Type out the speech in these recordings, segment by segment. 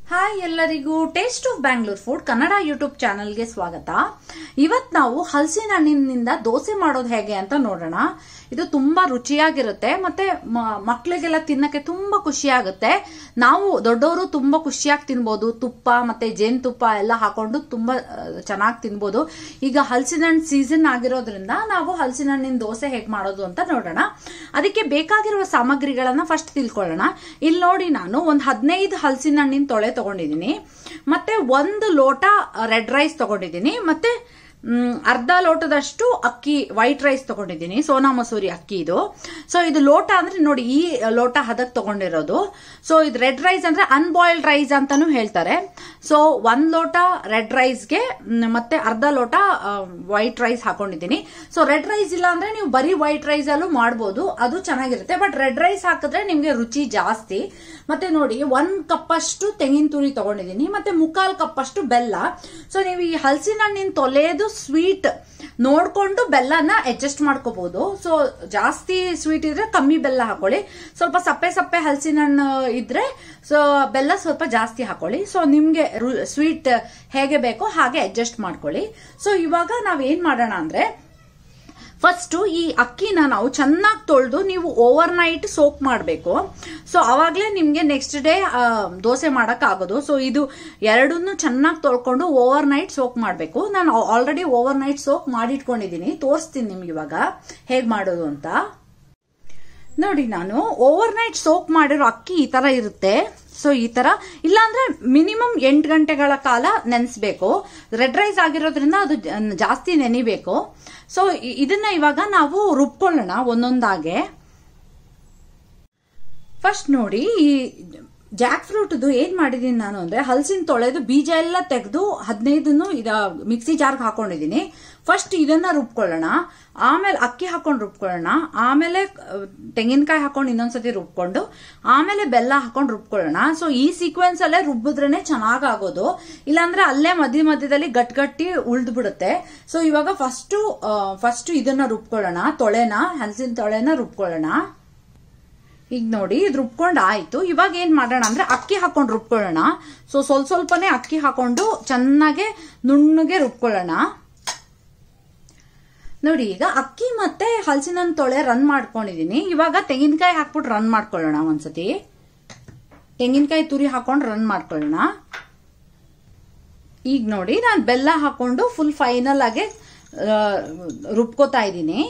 hi ಎಲ್ಲರಿಗೂ taste of Bangalore food Kannada YouTube ಚಾನಲ್ಗೆ ಸ್ವಾಗತ ಇವತ್ ನಾವು ಹಲಸಿನ ಹಣ್ಣಿನಿಂದ ದೋಸೆ ಮಾಡೋದು ಹೇಗೆ ಅಂತ ನೋಡೋಣ ಇದು ತುಂಬಾ ರುಚಿಯಾಗಿರುತ್ತೆ ಮತ್ತೆ ಮ- ಮಕ್ಳಿಗೆಲ್ಲ ತಿನ್ನಕ್ಕೆ ತುಂಬಾ ಖುಷಿಯಾಗುತ್ತೆ ನಾವು ದೊಡ್ಡವರು ತುಂಬಾ ಖುಷಿಯಾಗಿ ತಿನ್ಬೋದು ತುಪ್ಪ ಮತ್ತೆ ಜೇನುತುಪ್ಪ ಎಲ್ಲ ಹಾಕೊಂಡು ತುಂಬಾ ಚೆನ್ನಾಗಿ ತಿನ್ಬೋದು ಈಗ ಹಲಸಿನ ಹಣ್ಣು ಸೀಸನ್ ಆಗಿರೋದ್ರಿಂದ ನಾವು ಹಲಸಿನ ಹಣ್ಣಿನ ದೋಸೆ ಹೇಗೆ ಮಾಡೋದು ಅಂತ ನೋಡೋಣ ಅದಕ್ಕೆ ಬೇಕಾಗಿರುವ ಸಾಮಗ್ರಿಗಳನ್ನ ಫಸ್ಟ್ ತಿಳ್ಕೊಳ್ಳೋಣ ಇಲ್ಲಿ ನೋಡಿ ನಾನು ಒಂದು ಹದಿನೈದು ಹಲಸಿನ ಹಣ್ಣಿನ ತೊಳೆ ತಗೊಂಡಿದ್ದೀನಿ ಮತ್ತೆ ಒಂದು ಲೋಟ ರೆಡ್ ರೈಸ್ ತಗೊಂಡಿದ್ದೀನಿ ಮತ್ತೆ ಮ್, ಅರ್ಧ ಲೋಟದಷ್ಟು ಅಕ್ಕಿ ವೈಟ್ ರೈಸ್ ತಗೊಂಡಿದ್ದೀನಿ ಸೋನಾ ಮಸೂರಿ ಅಕ್ಕಿ ಇದು ಸೊ ಇದು ಲೋಟ ಅಂದ್ರೆ ನೋಡಿ ಈ ಲೋಟ ಹದಕ್ ತಗೊಂಡಿರೋದು ಸೊ ಇದು ರೆಡ್ ರೈಸ್ ಅಂದ್ರೆ ಅನ್ಬಾಯ್ಲ್ಡ್ ರೈಸ್ ಅಂತಾನು ಹೇಳ್ತಾರೆ ಸೊ ಒಂದ್ ಲೋಟ ರೆಡ್ ರೈಸ್ಗೆ ಮತ್ತೆ ಅರ್ಧ ಲೋಟ ವೈಟ್ ರೈಸ್ ಹಾಕೊಂಡಿದ್ದೀನಿ ಸೊ ರೆಡ್ ರೈಸ್ ಇಲ್ಲ ಅಂದ್ರೆ ನೀವು ಬರೀ ವೈಟ್ ರೈಸ್ ಅಲ್ಲೂ ಮಾಡ್ಬೋದು ಅದು ಚೆನ್ನಾಗಿರುತ್ತೆ ಬಟ್ ರೆಡ್ ರೈಸ್ ಹಾಕಿದ್ರೆ ನಿಮ್ಗೆ ರುಚಿ ಜಾಸ್ತಿ ಮತ್ತೆ ನೋಡಿ ಒಂದ್ ಕಪ್ ಅಷ್ಟು ತೆಂಗಿನ ತುರಿ ತಗೊಂಡಿದ್ದೀನಿ ಮತ್ತೆ ಮುಕ್ಕಾಲ್ ಕಪ್ ಅಷ್ಟು ಬೆಲ್ಲ ಸೊ ನೀವು ಈ ಹಲಸಿನ ಹಣ್ಣಿನ ತೊಲೆದು ಸ್ವೀಟ್ ನೋಡ್ಕೊಂಡು ಬೆಲ್ಲನ ಅಡ್ಜಸ್ಟ್ ಮಾಡ್ಕೋಬಹುದು ಸೊ ಜಾಸ್ತಿ ಸ್ವೀಟ್ ಇದ್ರೆ ಕಮ್ಮಿ ಬೆಲ್ಲ ಹಾಕೊಳ್ಳಿ ಸ್ವಲ್ಪ ಸಪ್ಪೆ ಸಪ್ಪೆ ಹಲಸಿನ ಹಣ್ಣು ಇದ್ರೆ ಸೊ ಬೆಲ್ಲ ಸ್ವಲ್ಪ ಜಾಸ್ತಿ ಹಾಕೊಳ್ಳಿ ಸೊ ನಿಮ್ಗೆ ಸ್ವೀಟ್ ಹೇಗೆ ಬೇಕೋ ಹಾಗೆ ಅಡ್ಜಸ್ಟ್ ಮಾಡ್ಕೊಳ್ಳಿ ಸೊ ಇವಾಗ ನಾವ್ ಏನ್ ಮಾಡೋಣ ಅಂದ್ರೆ ಫಸ್ಟ್ ಈ ಅಕ್ಕಿನ ನಾವು ಚೆನ್ನಾಗಿ ತೊಳೆದು ನೀವು ಓವರ್ ನೈಟ್ ಸೋಕ್ ಮಾಡಬೇಕು ಸೊ ಅವಾಗಲೇ ನಿಮಗೆ ನೆಕ್ಸ್ಟ್ ಡೇ ದೋಸೆ ಮಾಡಕ್ ಆಗೋದು ಸೊ ಇದು ಎರಡನ್ನೂ ಚೆನ್ನಾಗಿ ತೊಳ್ಕೊಂಡು ಓವರ್ ನೈಟ್ ಸೋಕ್ ಮಾಡಬೇಕು ನಾನು ಆಲ್ರೆಡಿ ಓವರ್ ನೈಟ್ ಸೋಕ್ ಮಾಡಿಟ್ಕೊಂಡಿದ್ದೀನಿ ತೋರಿಸ್ತೀನಿ ನಿಮ್ಗೆ ಇವಾಗ ಹೇಗೆ ಮಾಡೋದು ಅಂತ ನೋಡಿ ನಾನು ಓವರ್ ನೈಟ್ ಸೋಕ್ ಮಾಡಿರೋ ಅಕ್ಕಿ ಈ ತರ ಇರುತ್ತೆ ಸೊ ಈ ತರ ಇಲ್ಲಾಂದ್ರೆ ಮಿನಿಮಮ್ ಎಂಟು ಗಂಟೆಗಳ ಕಾಲ ನೆನೆಸ್ಬೇಕು ರೆಡ್ ರೈಸ್ ಆಗಿರೋದ್ರಿಂದ ಅದು ಜ- ಜಾಸ್ತಿ ನೆನಿಬೇಕು ಸೊ ಇದನ್ನ ಇವಾಗ ನಾವು ರುಬ್ಕೊಳ್ಳೋಣ ಒಂದೊಂದಾಗೆ ಫಸ್ಟ್ ನೋಡಿ ಈ ಜಾಕ್ ಫ್ರೂಟ್ದು ಏನ್ ಮಾಡಿದೀನಿ ನಾನು ಅಂದ್ರೆ ಹಲಸಿನ ತೊಳೆದು ಬೀಜ ಎಲ್ಲ ತೆಗೆದು ಹದಿನೈದನ್ನು ಇದ ಮಿಕ್ಸಿ ಜಾರ್ಗೆ ಹಾಕೊಂಡಿದೀನಿ ಫಸ್ಟ್ ಇದನ್ನ ರುಬ್ಕೊಳ್ಳೋಣ ಆಮೇಲೆ ಅಕ್ಕಿ ಹಾಕೊಂಡು ರುಬ್ಕೊಳ್ಳೋಣ ಆಮೇಲೆ ಅಹ್, ತೆಂಗಿನಕಾಯಿ ಹಾಕೊಂಡು ಇನ್ನೊಂದ್ಸತಿ ರುಬ್ಕೊಂಡು ಆಮೇಲೆ ಬೆಲ್ಲ ಹಾಕೊಂಡು ರುಬ್ಕೊಳ್ಳೋಣ ಸೊ ಈ ಸೀಕ್ವೆನ್ಸ್ ಅಲ್ಲೇ ರುಬ್ಬಿದ್ರೇನೆ ಚೆನ್ನಾಗಾಗೋದು ಇಲ್ಲಾಂದ್ರೆ ಅಲ್ಲೇ ಮಧ್ಯ ಮಧ್ಯದಲ್ಲಿ ಗಟ್ ಗಟ್ಟಿ ಉಳ್ದು ಬಿಡುತ್ತೆ ಸೊ ಇವಾಗ ಫಸ್ಟ್ ಫಸ್ಟ್ ಇದನ್ನ ರುಬ್ಕೊಳ್ಳೋಣ ತೊಳೆನ ಹಲಸಿನ ತೊಳೆನ ರುಬ್ಕೊಳ್ಳೋಣ ಈಗ ನೋಡಿ ಇದು ರುಬ್ಕೊಂಡು ಆಯ್ತು ಇವಾಗ ಏನ್ ಮಾಡೋಣ ಅಂದ್ರೆ ಅಕ್ಕಿ ಹಾಕೊಂಡು ರುಬ್ಕೊಳ್ಳೋಣ ಸೊ ಸ್ವಲ್ಪ ಸ್ವಲ್ಪನೇ ಅಕ್ಕಿ ಹಾಕೊಂಡು ಚೆನ್ನಾಗೆ ನುಣ್ಣಗೆ ರುಬ್ಕೊಳ್ಳೋಣ ನೋಡಿ ಈಗ ಅಕ್ಕಿ ಮತ್ತೆ ಹಲಸಿನ ಹಣ್ಣ್ ತೊಳೆ ರನ್ ಮಾಡ್ಕೊಂಡಿದೀನಿ ಇವಾಗ ತೆಂಗಿನಕಾಯಿ ಹಾಕ್ಬಿಟ್ಟು ರನ್ ಮಾಡ್ಕೊಳ್ಳೋಣ ಒಂದ್ಸತಿ ತೆಂಗಿನಕಾಯಿ ತುರಿ ಹಾಕೊಂಡು ರನ್ ಮಾಡ್ಕೊಳ್ಳೋಣ ಈಗ ನೋಡಿ ನಾನು ಬೆಲ್ಲ ಹಾಕೊಂಡು ಫುಲ್ ಫೈನಲ್ ಆಗಿ ಆ, ರುಬ್ಕೋತಾ ಇದ್ದೀನಿ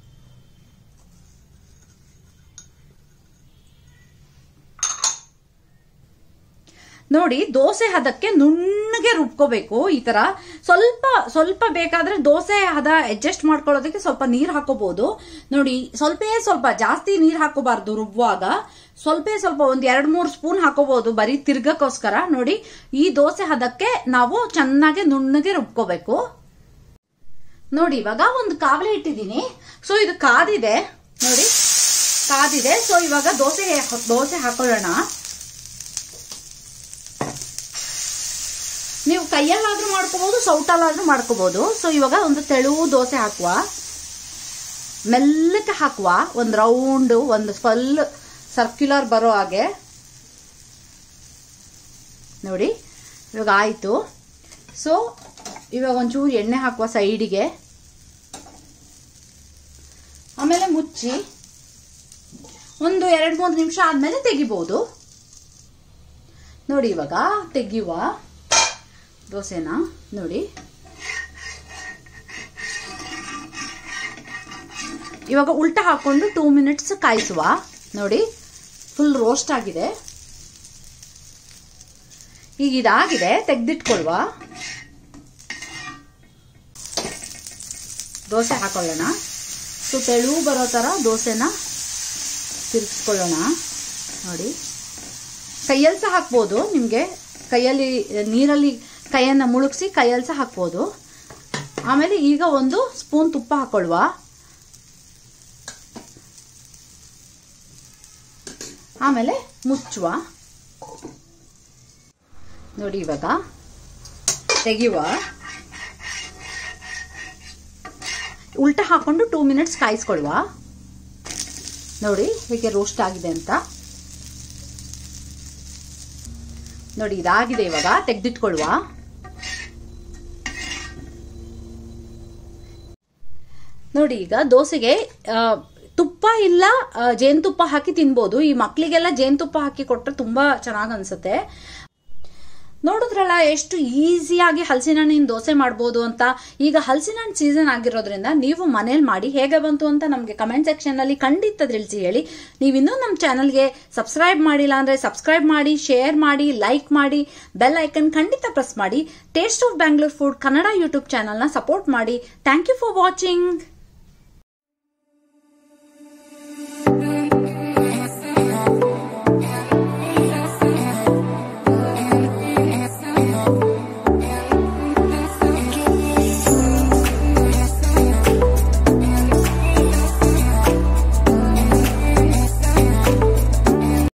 ನೋಡಿ ದೋಸೆ ಹದಕ್ಕೆ ನುಣ್ಣಗೆ ರುಬ್ಕೋಬೇಕು ಈ ತರ ಸ್ವಲ್ಪ ಸ್ವಲ್ಪ ಬೇಕಾದ್ರೆ ದೋಸೆ ಹದ ಅಡ್ಜಸ್ಟ್ ಮಾಡ್ಕೊಳ್ಳೋದಕ್ಕೆ ಸ್ವಲ್ಪ ನೀರ್ ಹಾಕೋಬಹುದು ನೋಡಿ ಸ್ವಲ್ಪ ಸ್ವಲ್ಪ ಜಾಸ್ತಿ ನೀರ್ ಹಾಕೋಬಾರ್ದು ರುಬ್ಬುವಾಗ ಸ್ವಲ್ಪ ಸ್ವಲ್ಪ ಒಂದ್ ಎರಡ್ ಮೂರ್ ಸ್ಪೂನ್ ಹಾಕೋಬಹುದು ಬರೀ ತಿರ್ಗಕ್ಕೋಸ್ಕರ ನೋಡಿ ಈ ದೋಸೆ ಹದಕ್ಕೆ ನಾವು ಚೆನ್ನಾಗಿ ನುಣ್ಣಗೆ ರುಬ್ಕೋಬೇಕು ನೋಡಿ ಇವಾಗ ಒಂದು ಕಾವಲೆ ಇಟ್ಟಿದ್ದೀನಿ ಸೊ ಇದು ಕಾದಿದೆ ನೋಡಿ ಕಾದಿದೆ ಸೊ ಇವಾಗ ದೋಸೆ ದೋಸೆ ಹಾಕೊಳ್ಳೋಣ ನೀವು ಕೈಯಲ್ಲಾದ್ರೂ ಮಾಡ್ಕೋಬಹುದು ಸೌಟಲ್ಲಾದ್ರೂ ಮಾಡ್ಕೋಬಹುದು ಸೊ ಇವಾಗ ಒಂದು ತೆಳುವು ದೋಸೆ ಹಾಕುವ ಮೆಲ್ಲಕ್ಕೆ ಹಾಕುವ ಒಂದು ರೌಂಡ್ ಒಂದು ಫುಲ್ ಸರ್ಕ್ಯುಲರ್ ಬರೋ ಹಾಗೆ ನೋಡಿ ಇವಾಗ ಆಯ್ತು ಸೊ ಇವಾಗ ಒಂಚೂರು ಎಣ್ಣೆ ಹಾಕುವ ಸೈಡಿಗೆ ಆಮೇಲೆ ಮುಚ್ಚಿ ಒಂದು ಎರಡು ಮೂರು ನಿಮಿಷ ಆದ್ಮೇಲೆ ತೆಗಿಬಹುದು ನೋಡಿ ಇವಾಗ ತೆಗಿಯುವ ದೋಸೆನ ನೋಡಿ ಇವಾಗ ಉಲ್ಟ ಹಾಕೊಂಡು ಟೂ ಮಿನಿಟ್ಸ್ ಕಾಯಿಸುವ ನೋಡಿ ಫುಲ್ ರೋಸ್ಟ್ ಆಗಿದೆ ಈಗ ಇದಾಗಿದೆ ತೆಗ್ದಿಟ್ಕೊಳ್ವಾ ದೋಸೆ ಹಾಕೊಳ್ಳೋಣ ಸೊ ತೆಳು ಬರೋ ಥರ ದೋಸೆನ ತಿರುಗಿಸ್ಕೊಳ್ಳೋಣ ನೋಡಿ ಕೈಯಲ್ಲಿ ಸಹ ಹಾಕ್ಬೋದು ನಿಮಗೆ ಕೈಯಲ್ಲಿ ನೀರಲ್ಲಿ ಕೈಯನ್ನು ಮುಳುಗಿಸಿ ಕೈಯಲ್ಲಿ ಸಹ ಹಾಕ್ಬೋದು ಆಮೇಲೆ ಈಗ ಒಂದು ಸ್ಪೂನ್ ತುಪ್ಪ ಹಾಕೊಳ್ವ ಆಮೇಲೆ ಮುಚ್ಚುವ ನೋಡಿ ಇವಾಗ ತೆಗಿಯುವ ಉಲ್ಟ ಹಾಕೊಂಡು ಟೂ ಮಿನಿಟ್ಸ್ ಕಾಯಿಸ್ಕೊಳ್ವ ನೋಡಿ ಹೇಗೆ ರೋಸ್ಟ್ ಆಗಿದೆ ಅಂತ ನೋಡಿ ಇದಾಗಿದೆ ಇವಾಗ ತೆಗೆದಿಟ್ಕೊಳ್ಳುವ ನೋಡಿ ಈಗ ದೋಸೆಗೆ ಆ, ತುಪ್ಪ ಇಲ್ಲ ಆ, ಜೇನುತುಪ್ಪ ಹಾಕಿ ತಿನ್ಬೋದು ಈ ಮಕ್ಳಿಗೆಲ್ಲ ಜೇನುತುಪ್ಪ ಹಾಕಿ ಕೊಟ್ಟರೆ ತುಂಬಾ ಚೆನ್ನಾಗಿ ಅನ್ಸುತ್ತೆ ನೋಡಿದ್ರಲ್ಲ ಎಷ್ಟು ಈಸಿಯಾಗಿ ಹಲಸಿನ ಹಣ್ಣಿನ ದೋಸೆ ಮಾಡ್ಬೋದು ಅಂತ ಈಗ ಹಲಸಿನ ಹಣ್ಣು ಸೀಸನ್ ಆಗಿರೋದ್ರಿಂದ ನೀವು ಮನೇಲಿ ಮಾಡಿ ಹೇಗೆ ಬಂತು ಅಂತ ನಮಗೆ ಕಮೆಂಟ್ ಸೆಕ್ಷನ್ ಅಲ್ಲಿ ಖಂಡಿತ ತಿಳಿಸಿ ಹೇಳಿ ನೀವಿನ್ನೂ ನಮ್ಮ ಚಾನಲ್ಗೆ ಸಬ್ಸ್ಕ್ರೈಬ್ ಮಾಡಿಲ್ಲ ಅಂದ್ರೆ ಸಬ್ಸ್ಕ್ರೈಬ್ ಮಾಡಿ ಶೇರ್ ಮಾಡಿ ಲೈಕ್ ಮಾಡಿ ಬೆಲ್ ಐಕನ್ ಖಂಡಿತ ಪ್ರೆಸ್ ಮಾಡಿ taste of Bangalore food Kannada YouTube ಚಾನಲ್ನ ಸಪೋರ್ಟ್ ಮಾಡಿ ಥ್ಯಾಂಕ್ ಯು ಫಾರ್ ವಾಚಿಂಗ್